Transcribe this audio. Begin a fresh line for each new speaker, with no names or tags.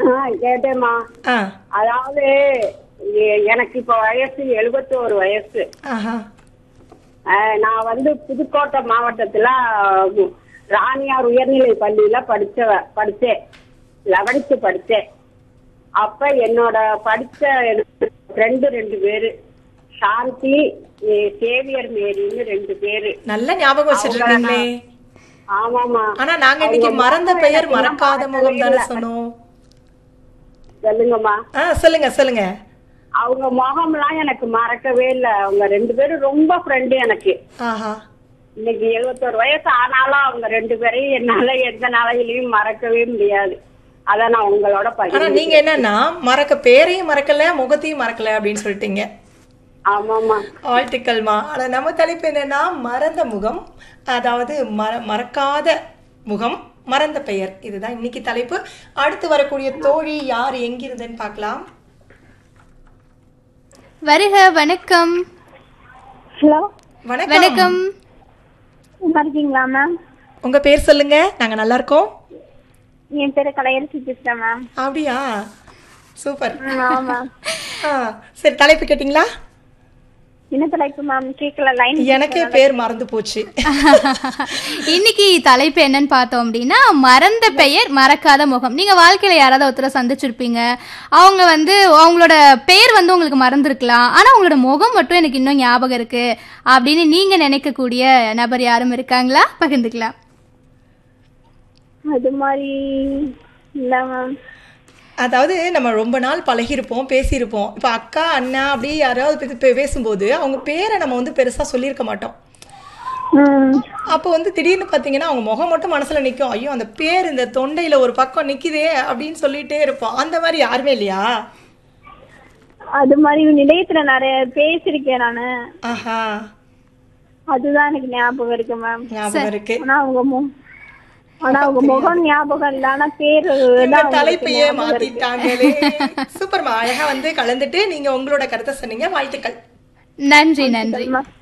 ஆ, கேட்டேம்மா
ஆ
அதாவது எ- எனக்கு இப்ப வயசு எழுபத்தோரு வயசு
ஆஹா
ஆ, நான் வந்து புதுக்கோட்டை மாவட்டத்துல உம், ராணியார் உயர்நிலை பள்ளியில படிச்ச படிச்சேன் லெவன்த்து படிச்சேன் அப்ப என்னோட படிச்ச ஃப்ரெண்டு ரெண்டு பேரு சாந்தி ஏ, சேவியர் மேரின்னு ரெண்டு பேரு
நல்ல ஞாபகம் வச்சுட்டு இருக்கீங்களே
ஆமாமா
ஆனா நாங்க இன்னைக்கு
அவங்க
மறந்த
முகம்
பெயர்
எனக்கு இன்னும்
மறக்காத முகம் தானே
மறக்கவே
சொன்னோம்
சொல்லுங்கம்மா
ஆ சொல்லுங்க சொல்லுங்க
அவங்க முகம்லாம் எனக்கு மறக்கவே இல்ல அவங்க ரெண்டு பேரும் ரொம்ப ஃப்ரெண்டு எனக்கு
ஆஹா
இன்னைக்கு எழுபத்தோரு வயசு ஆனாலும் அவங்க ரெண்டு பேரையும் என்னால எந்த நாளையிலயும் மறக்கவே முடியாது அத நான் உங்களோட
ஆனா
பகிர்ந்து
நீங்க என்னன்னா மறக்க பேரையும் மறக்கல முகத்தையும் மறக்கல அப்படின்னு சொல்லிட்டீங்க
ஆமாமா
வாழ்த்துக்கள்மா ஆனா நம்ம தலைப்பு என்னன்னா மறந்த முகம் அதாவது மற மறக்காத முகம் மறந்த பெயர் இதுதான் இன்னைக்கு தலைப்பு அடுத்து வரக்கூடிய தோழி யார் எங்கிருந்துன்னு பார்க்கலாம்
வருக வணக்கம்
ஹலோ
வணக்கம்
வணக்கம்
நல்லா இருக்கீங்களா மேம்
உங்க பேர் சொல்லுங்க நாங்க நல்லா இருக்கோம்
என் பேரு கலையரசி பேசுறேன் மேம்
அப்படியா சூப்பர்
ஆமா
ஆ சரி தலைப்பு கேட்டிங்களா
என்ன தலைப்பு மேம் கேட்கல லைன்
எனக்கே பேர் மறந்து போச்சு
இன்னைக்கு தலைப்பு என்னன்னு பார்த்தோம் அப்படின்னா மறந்த பெயர் மறக்காத முகம் நீங்க வாழ்க்கையில யாராவது ஒருத்தரை சந்திச்சிருப்பீங்க அவங்க வந்து அவங்களோட பெயர் வந்து உங்களுக்கு மறந்துருக்கலாம் ஆனா அவங்களோட முகம் மட்டும் எனக்கு இன்னும் ஞாபகம் இருக்கு அப்படின்னு நீங்க நினைக்கக்கூடிய நபர் யாரும் இருக்காங்களா பகிர்ந்துக்கலாம்
அது மாதிரி இல்ல மேம்
அதாவது நம்ம ரொம்ப நாள் பழகியிருப்போம் பேசியிருப்போம் இப்போ அக்கா அண்ணா அப்படி யாராவது பத்தி பே- பேசும்போது அவங்க பேரை நம்ம வந்து பெருசாக சொல்லியிருக்க மாட்டோம்
ம்
அப்போ வந்து திடீர்னு பார்த்தீங்கன்னா அவங்க முகம் மட்டும் மனசில் நிற்கும் ஐயோ அந்த பேர் இந்த தொண்டையில் ஒரு பக்கம் நிற்கிதே அப்படின்னு சொல்லிட்டே இருப்போம் அந்த மாதிரி யாருமே இல்லையா
அது மாதிரி நிலையத்துல நிறைய பேசிருக்கேன் நானு
ஆஹா
அதுதான் எனக்கு ஞாபகம் இருக்கு மேம்
ஞாபகம் இருக்கு
ஆனா அவங்க மு ஆனா அவங்க முகம் ஞாபகம் இல்ல ஆனா பேரு
இந்த
தான்
தலைப்பையே மாத்திட்டாங்களே சூப்பர்மா அழகா வந்து கலந்துட்டு நீங்க உங்களோட கருத்தை சொன்னீங்க வாழ்த்துக்கள்
நன்றி நன்றி
மேம்